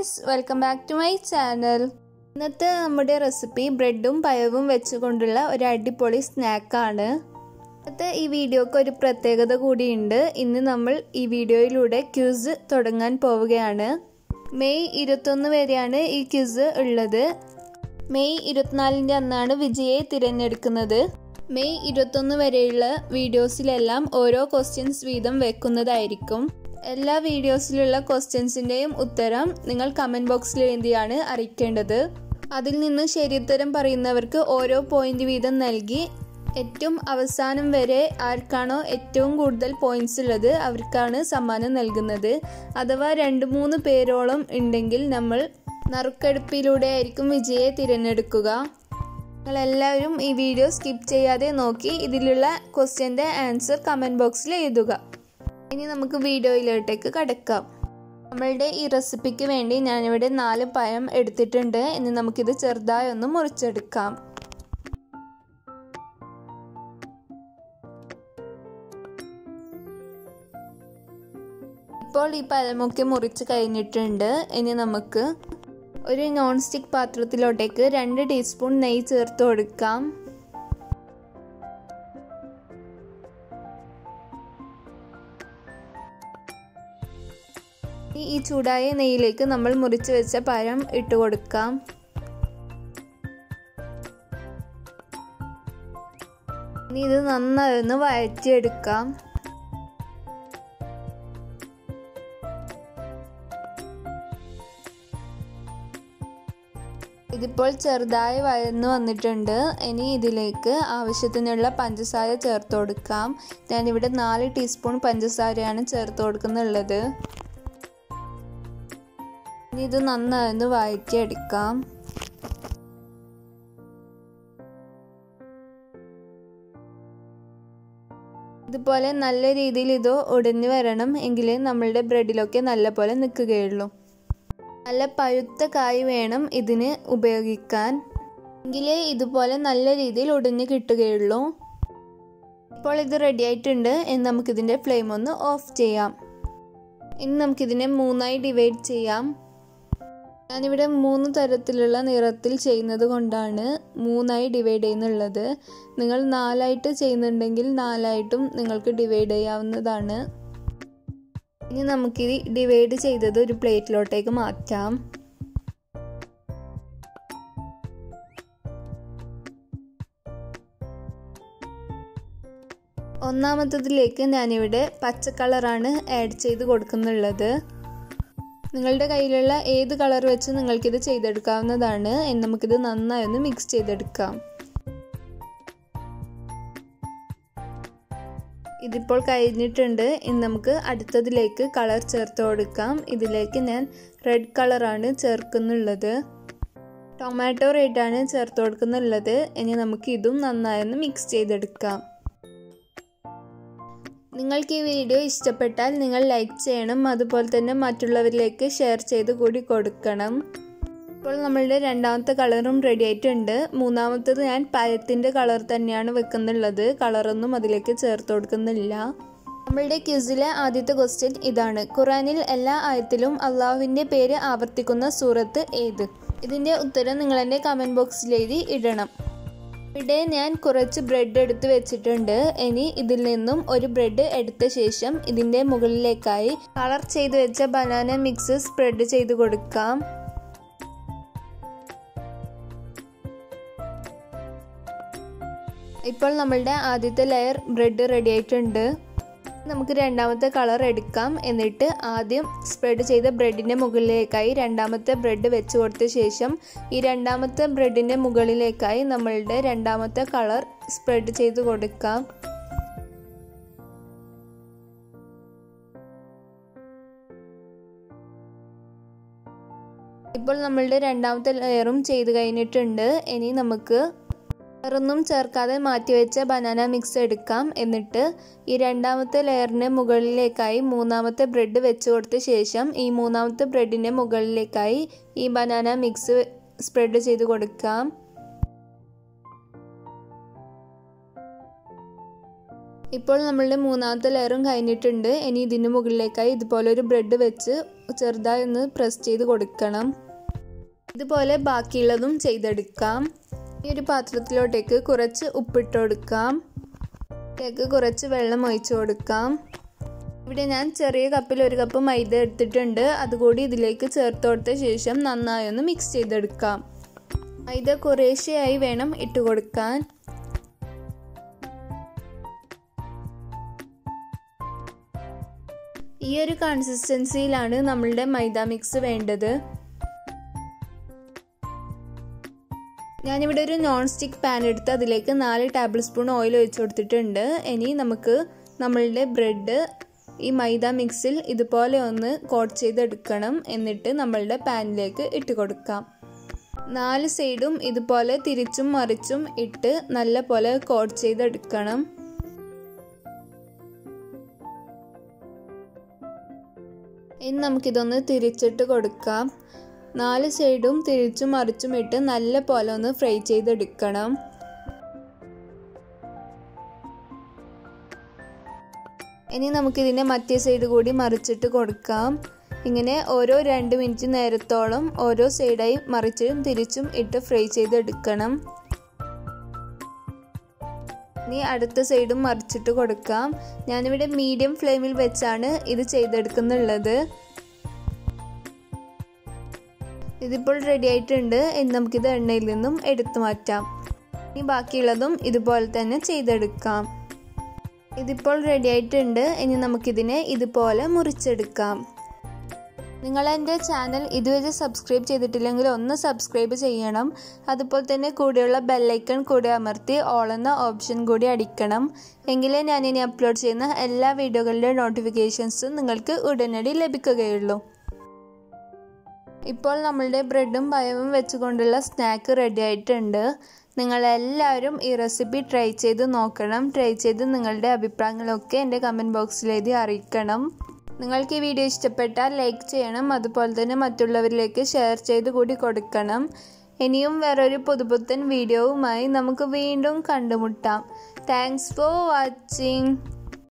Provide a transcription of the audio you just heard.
friends welcome back to my channel ഇന്നത്തെ നമ്മുടെ recipe ബ്രെഡും പഴവും വെച്ചുകൊണ്ടുള്ള ഒരു അടിപൊളി സ്നാക്കാണ് ഇന്നത്തെ ഈ വീഡിയോക്ക് ഒരു പ്രത്യേകത കൂടിയുണ്ട് ഇന്ന് നമ്മൾ ഈ വീഡിയോയിലൂടെ ക്യൂസ് തുടങ്ങാൻ പോവുകയാണ് മെയ് ഇരുപത്തൊന്ന് വരെയാണ് ഈ ക്യൂസ് ഉള്ളത് മെയ് ഇരുപത്തിനാലിൻ്റെ അന്നാണ് വിജയെ തിരഞ്ഞെടുക്കുന്നത് മെയ് ഇരുപത്തൊന്ന് വരെയുള്ള വീഡിയോസിലെല്ലാം ഓരോ ക്വസ്റ്റ്യൻസ് വീതം വെക്കുന്നതായിരിക്കും എല്ലാ വീഡിയോസിലുള്ള ക്വസ്റ്റ്യൻസിൻ്റെയും ഉത്തരം നിങ്ങൾ കമൻറ്റ് ബോക്സിൽ എഴുതിയാണ് അറിയിക്കേണ്ടത് അതിൽ നിന്ന് ശരിയുത്തരം പറയുന്നവർക്ക് ഓരോ പോയിന്റ് വീതം നൽകി ഏറ്റവും അവസാനം വരെ ആർക്കാണോ ഏറ്റവും കൂടുതൽ പോയിന്റ്സ് ഉള്ളത് അവർക്കാണ് സമ്മാനം നൽകുന്നത് അഥവാ രണ്ട് മൂന്ന് പേരോളം ഉണ്ടെങ്കിൽ നമ്മൾ നറുക്കെടുപ്പിലൂടെ ആയിരിക്കും വിജയെ തിരഞ്ഞെടുക്കുക നിങ്ങളെല്ലാവരും ഈ വീഡിയോ സ്കിപ്പ് ചെയ്യാതെ നോക്കി ഇതിലുള്ള ക്വസ്റ്റ്യൻ്റെ ആൻസർ കമൻറ്റ് ബോക്സിൽ എഴുതുക ഇനി നമുക്ക് വീഡിയോയിലോട്ടേക്ക് കടക്കാം നമ്മളുടെ ഈ റെസിപ്പിക്ക് വേണ്ടി ഞാനിവിടെ നാല് പഴം എടുത്തിട്ടുണ്ട് ഇനി നമുക്കിത് ചെറുതായി ഒന്ന് മുറിച്ചെടുക്കാം ഇപ്പോൾ ഈ പഴമൊക്കെ മുറിച്ച് കഴിഞ്ഞിട്ടുണ്ട് ഇനി നമുക്ക് ഒരു നോൺ സ്റ്റിക്ക് പാത്രത്തിലോട്ടേക്ക് രണ്ട് ടീസ്പൂൺ നെയ്യ് ചേർത്ത് കൊടുക്കാം ഈ ചൂടായ നെയ്യിലേക്ക് നമ്മൾ മുറിച്ച് വെച്ച പഴം ഇട്ട് കൊടുക്കാം ഇനി ഇത് നന്നായി ഒന്ന് വഴറ്റിയെടുക്കാം ഇതിപ്പോൾ ചെറുതായി വഴന്നു വന്നിട്ടുണ്ട് ഇനി ഇതിലേക്ക് ആവശ്യത്തിനുള്ള പഞ്ചസാര ചേർത്ത് കൊടുക്കാം ഞാനിവിടെ നാല് ടീസ്പൂൺ പഞ്ചസാരയാണ് ചേർത്ത് കൊടുക്കുന്നുള്ളത് ഇനി ഇത് നന്നായി വഴറ്റിയെടുക്കാം ഇതുപോലെ നല്ല രീതിയിൽ ഇത് ഉടഞ്ഞു വരണം എങ്കിലേ നമ്മളുടെ ബ്രെഡിലൊക്കെ നല്ല പോലെ നിൽക്കുകയുള്ളൂ നല്ല പഴുത്ത കായ് വേണം ഇതിന് ഉപയോഗിക്കാൻ എങ്കിലേ ഇതുപോലെ നല്ല രീതിയിൽ ഉടഞ്ഞു കിട്ടുകയുള്ളൂ ഇപ്പോൾ ഇത് റെഡി ആയിട്ടുണ്ട് ഇനി നമുക്കിതിൻ്റെ ഫ്ലെയിം ഒന്ന് ഓഫ് ചെയ്യാം ഇനി നമുക്കിതിനെ മൂന്നായി ഡിവൈഡ് ചെയ്യാം ഞാനിവിടെ മൂന്ന് തരത്തിലുള്ള നിറത്തിൽ ചെയ്യുന്നത് കൊണ്ടാണ് മൂന്നായി ഡിവൈഡ് ചെയ്യുന്നുള്ളത് നിങ്ങൾ നാലായിട്ട് ചെയ്യുന്നുണ്ടെങ്കിൽ നാലായിട്ടും നിങ്ങൾക്ക് ഡിവൈഡ് ചെയ്യാവുന്നതാണ് ഇനി നമുക്കിത് ഡിവൈഡ് ചെയ്തത് ഒരു പ്ലേറ്റിലോട്ടേക്ക് മാറ്റാം ഒന്നാമത്തതിലേക്ക് ഞാനിവിടെ പച്ച കളറാണ് ആഡ് ചെയ്ത് കൊടുക്കുന്നുള്ളത് നിങ്ങളുടെ കയ്യിലുള്ള ഏത് കളർ വെച്ച് നിങ്ങൾക്കിത് ചെയ്തെടുക്കാവുന്നതാണ് നമുക്കിത് നന്നായി ഒന്ന് മിക്സ് ചെയ്തെടുക്കാം ഇതിപ്പോൾ കഴിഞ്ഞിട്ടുണ്ട് ഇനി നമുക്ക് അടുത്തതിലേക്ക് കളർ ചേർത്ത് കൊടുക്കാം ഇതിലേക്ക് ഞാൻ റെഡ് കളറാണ് ചേർക്കുന്നുള്ളത് ടൊമാറ്റോ റെഡാണ് ചേർത്ത് കൊടുക്കുന്നുള്ളത് ഇനി നമുക്ക് ഇതും നന്നായി ഒന്ന് മിക്സ് ചെയ്തെടുക്കാം നിങ്ങൾക്ക് ഈ വീഡിയോ ഇഷ്ടപ്പെട്ടാൽ നിങ്ങൾ ലൈക്ക് ചെയ്യണം അതുപോലെ തന്നെ മറ്റുള്ളവരിലേക്ക് ഷെയർ ചെയ്ത് കൂടി കൊടുക്കണം ഇപ്പോൾ നമ്മളുടെ രണ്ടാമത്തെ കളറും റെഡി ആയിട്ടുണ്ട് മൂന്നാമത്തത് ഞാൻ പഴത്തിൻ്റെ കളർ തന്നെയാണ് വെക്കുന്നുള്ളത് കളറൊന്നും അതിലേക്ക് ചേർത്ത് കൊടുക്കുന്നില്ല നമ്മളുടെ ക്യൂസിലെ ആദ്യത്തെ ക്വസ്റ്റ്യൻ ഇതാണ് ഖുറാനിൽ എല്ലാ ആയത്തിലും അള്ളാഹുവിൻ്റെ പേര് ആവർത്തിക്കുന്ന സൂറത്ത് ഏത് ഇതിൻ്റെ ഉത്തരം നിങ്ങൾ എൻ്റെ കമൻറ്റ് ബോക്സിൽ എഴുതി ഇടണം ഇവിടെ ഞാൻ കുറച്ച് ബ്രെഡ് എടുത്ത് വെച്ചിട്ടുണ്ട് ഇനി ഇതിൽ നിന്നും ഒരു ബ്രെഡ് എടുത്ത ശേഷം ഇതിൻ്റെ മുകളിലേക്കായി കളർ ചെയ്ത് വെച്ച ബനാന മിക്സ് സ്പ്രെഡ് ചെയ്ത് കൊടുക്കാം ഇപ്പോൾ നമ്മളുടെ ആദ്യത്തെ ലെയർ ബ്രെഡ് റെഡി ആയിട്ടുണ്ട് നമുക്ക് രണ്ടാമത്തെ കളർ എടുക്കാം എന്നിട്ട് ആദ്യം സ്പ്രെഡ് ചെയ്ത ബ്രെഡിൻ്റെ മുകളിലേക്കായി രണ്ടാമത്തെ ബ്രെഡ് വെച്ച് കൊടുത്ത ശേഷം ഈ രണ്ടാമത്തെ ബ്രെഡിൻ്റെ മുകളിലേക്കായി നമ്മളുടെ രണ്ടാമത്തെ കളർ സ്പ്രെഡ് ചെയ്ത് കൊടുക്കാം ഇപ്പോൾ നമ്മളുടെ രണ്ടാമത്തെ ലെയറും ചെയ്ത് കഴിഞ്ഞിട്ടുണ്ട് ഇനി നമുക്ക് കളറൊന്നും ചേർക്കാതെ മാറ്റിവെച്ച ബനാന മിക്സ് എടുക്കാം എന്നിട്ട് ഈ രണ്ടാമത്തെ ലെയറിന് മുകളിലേക്കായി മൂന്നാമത്തെ ബ്രെഡ് വെച്ച് കൊടുത്ത ശേഷം ഈ മൂന്നാമത്തെ ബ്രെഡിൻ്റെ മുകളിലേക്കായി ഈ ബനാന മിക്സ് സ്പ്രെഡ് ചെയ്ത് കൊടുക്കാം ഇപ്പോൾ നമ്മളുടെ മൂന്നാമത്തെ ലെയറും കഴിഞ്ഞിട്ടുണ്ട് ഇനി ഇതിന് മുകളിലേക്കായി ഇതുപോലെ ഒരു ബ്രെഡ് വെച്ച് ചെറുതായി ഒന്ന് പ്രസ് ചെയ്ത് കൊടുക്കണം ഇതുപോലെ ബാക്കിയുള്ളതും ചെയ്തെടുക്കാം ഈ ഒരു പാത്രത്തിലോട്ടേക്ക് കുറച്ച് ഉപ്പിട്ട് കൊടുക്കാം ഇതിലേക്ക് കുറച്ച് വെള്ളം ഒഴിച്ചു കൊടുക്കാം ഇവിടെ ഞാൻ ചെറിയ കപ്പിൽ ഒരു കപ്പ് മൈദ എടുത്തിട്ടുണ്ട് അതുകൂടി ഇതിലേക്ക് ചേർത്ത് കൊടുത്ത ശേഷം നന്നായി ഒന്ന് മിക്സ് ചെയ്തെടുക്കാം മൈദ കുറേശ്ശെയായി വേണം ഇട്ട് കൊടുക്കാൻ ഈ ഒരു കൺസിസ്റ്റൻസിയിലാണ് നമ്മളുടെ മൈദ മിക്സ് വേണ്ടത് ഞാനിവിടെ ഒരു നോൺ സ്റ്റിക്ക് പാൻ എടുത്ത് അതിലേക്ക് നാല് ടേബിൾ സ്പൂൺ ഓയിൽ ഒഴിച്ചു കൊടുത്തിട്ടുണ്ട് ഇനി നമുക്ക് നമ്മളുടെ ബ്രെഡ് ഈ മൈദ മിക്സിൽ ഇതുപോലെ ഒന്ന് കോട്ട് ചെയ്തെടുക്കണം എന്നിട്ട് നമ്മളുടെ പാനിലേക്ക് ഇട്ട് കൊടുക്കാം നാല് സൈഡും ഇതുപോലെ തിരിച്ചും മറിച്ചും ഇട്ട് നല്ല പോലെ കോട്ട് ചെയ്തെടുക്കണം ഇനി നമുക്കിതൊന്ന് തിരിച്ചിട്ട് കൊടുക്കാം നാല് സൈഡും തിരിച്ചും മറിച്ചും ഇട്ട് നല്ല പോലെ ഒന്ന് ഫ്രൈ ചെയ്തെടുക്കണം ഇനി നമുക്കിതിൻ്റെ മറ്റേ സൈഡ് കൂടി മറിച്ചിട്ട് കൊടുക്കാം ഇങ്ങനെ ഓരോ രണ്ട് മിനിറ്റ് നേരത്തോളം ഓരോ സൈഡായി മറിച്ചും തിരിച്ചും ഇട്ട് ഫ്രൈ ചെയ്തെടുക്കണം ഇനി അടുത്ത സൈഡും മറിച്ചിട്ട് കൊടുക്കാം ഞാനിവിടെ മീഡിയം ഫ്ലെയിമിൽ വെച്ചാണ് ഇത് ചെയ്തെടുക്കുന്നുള്ളത് ഇതിപ്പോൾ റെഡി ആയിട്ടുണ്ട് ഇനി നമുക്കിത് എണ്ണയിൽ നിന്നും എടുത്തു മാറ്റാം ഇനി ബാക്കിയുള്ളതും ഇതുപോലെ തന്നെ ചെയ്തെടുക്കാം ഇതിപ്പോൾ റെഡി ആയിട്ടുണ്ട് ഇനി നമുക്കിതിനെ ഇതുപോലെ മുറിച്ചെടുക്കാം നിങ്ങൾ എൻ്റെ ചാനൽ ഇതുവരെ സബ്സ്ക്രൈബ് ചെയ്തിട്ടില്ലെങ്കിൽ ഒന്ന് സബ്സ്ക്രൈബ് ചെയ്യണം അതുപോലെ തന്നെ കൂടെയുള്ള ബെല്ലൈക്കൺ കൂടി അമർത്തി ഓൾ എന്ന ഓപ്ഷൻ കൂടി അടിക്കണം എങ്കിലേ ഞാൻ ഇനി അപ്ലോഡ് ചെയ്യുന്ന എല്ലാ വീഡിയോകളുടെ നോട്ടിഫിക്കേഷൻസും നിങ്ങൾക്ക് ഉടനടി ലഭിക്കുകയുള്ളൂ ഇപ്പോൾ നമ്മളുടെ ബ്രെഡും പഴവും വെച്ചുകൊണ്ടുള്ള സ്നാക്ക് റെഡി ആയിട്ടുണ്ട് നിങ്ങളെല്ലാവരും ഈ റെസിപ്പി ട്രൈ ചെയ്ത് നോക്കണം ട്രൈ ചെയ്ത് നിങ്ങളുടെ അഭിപ്രായങ്ങളൊക്കെ എൻ്റെ കമൻറ്റ് ബോക്സിൽ എഴുതി അറിയിക്കണം നിങ്ങൾക്ക് ഈ വീഡിയോ ഇഷ്ടപ്പെട്ടാൽ ലൈക്ക് ചെയ്യണം അതുപോലെ തന്നെ മറ്റുള്ളവരിലേക്ക് ഷെയർ ചെയ്ത് കൂടി കൊടുക്കണം ഇനിയും വേറൊരു പുതുപുത്തൻ വീഡിയോവുമായി നമുക്ക് വീണ്ടും കണ്ടുമുട്ടാം താങ്ക്സ് ഫോർ വാച്ചിങ്